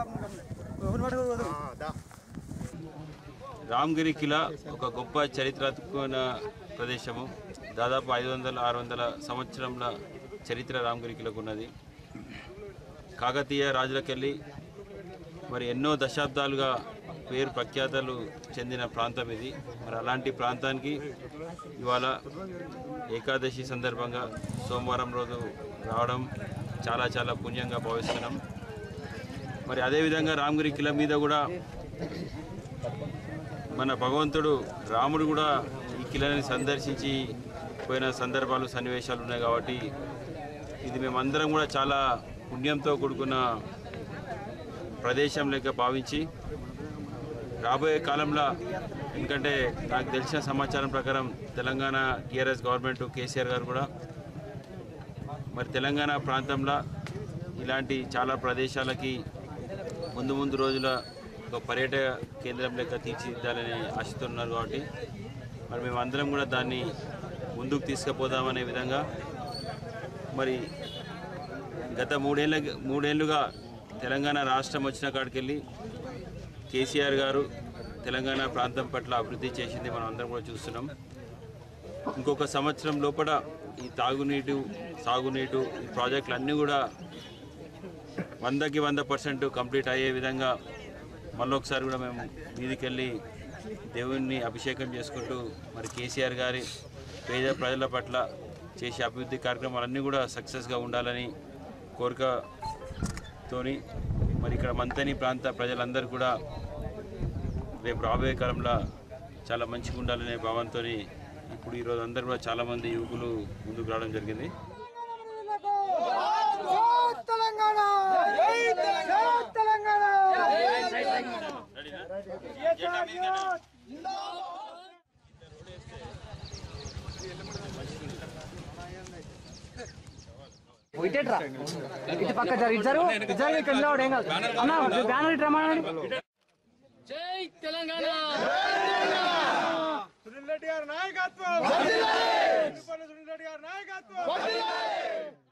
రామ్గిరి కిలా ఒక గొప్ప చరిత్రాత్మకమైన ప్రదేశము దాదాపు ఐదు వందల ఆరు వందల సంవత్సరంల చరిత్ర రామ్గిరి కిలకు ఉన్నది కాకతీయ రాజులకెళ్ళి మరి ఎన్నో దశాబ్దాలుగా పేరు ప్రఖ్యాతలు చెందిన ప్రాంతం ఇది మరి అలాంటి ప్రాంతానికి ఇవాళ ఏకాదశి సందర్భంగా సోమవారం రోజు రావడం చాలా చాలా పుణ్యంగా భావిస్తున్నాం మరి అదేవిధంగా రామగిరి కిల మీద కూడా మన భగవంతుడు రాముడు కూడా ఈ కిలని సందర్శించి పోయిన సందర్భాలు సన్నివేశాలు ఉన్నాయి కాబట్టి ఇది మేమందరం కూడా చాలా పుణ్యంతో కూడుకున్న ప్రదేశం లెక్క భావించి రాబోయే కాలంలో ఎందుకంటే నాకు తెలిసిన సమాచారం ప్రకారం తెలంగాణ టీఆర్ఎస్ గవర్నమెంట్ కేసీఆర్ గారు కూడా మరి తెలంగాణ ప్రాంతంలో ఇలాంటి చాలా ప్రదేశాలకి ముందు ముందు రోజుల ఒక పర్యాటక కేంద్రం లెక్క తీర్చిదిద్దాలని ఆశిస్తున్నారు కాబట్టి మరి మేమందరం కూడా దాన్ని ముందుకు తీసుకుపోదామనే విధంగా మరి గత మూడేళ్ళ మూడేళ్లుగా తెలంగాణ రాష్ట్రం వచ్చిన కాడికెళ్ళి కేసీఆర్ గారు తెలంగాణ ప్రాంతం పట్ల అభివృద్ధి చేసింది మనం అందరం కూడా చూస్తున్నాం ఇంకొక సంవత్సరం లోపల ఈ తాగునీటు సాగునీటు ఈ ప్రాజెక్టులు అన్నీ కూడా వందకి వంద పర్సెంట్ కంప్లీట్ అయ్యే విధంగా మళ్ళొకసారి కూడా మేము మీదికెళ్ళి దేవుణ్ణి అభిషేకం చేసుకుంటూ మరి కేసీఆర్ గారి పేద ప్రజల పట్ల చేసే అభివృద్ధి కార్యక్రమాలన్నీ కూడా సక్సెస్గా ఉండాలని కోరికతోని మరి ఇక్కడ మంతని ప్రాంత ప్రజలందరూ కూడా రేపు రాబోయే కాలంలో చాలా మంచిగా ఉండాలనే భావంతో ఇప్పుడు ఈరోజు అందరూ కూడా చాలామంది యువకులు ముందుకు రావడం జరిగింది తెలంగాణ తెలంగాణ ఇటేట్రా ఇటు పక్క జరు ఇటు జరు ఇటు జరు ఇక్కడ నిలబడు ఏం కాదు అన్న బ్యానర్ ఇటు రమ్మనండి జై తెలంగాణ సునీల్ రెడ్డి గారి నాయకత్వం సునీల్ రెడ్డి గారి నాయకత్వం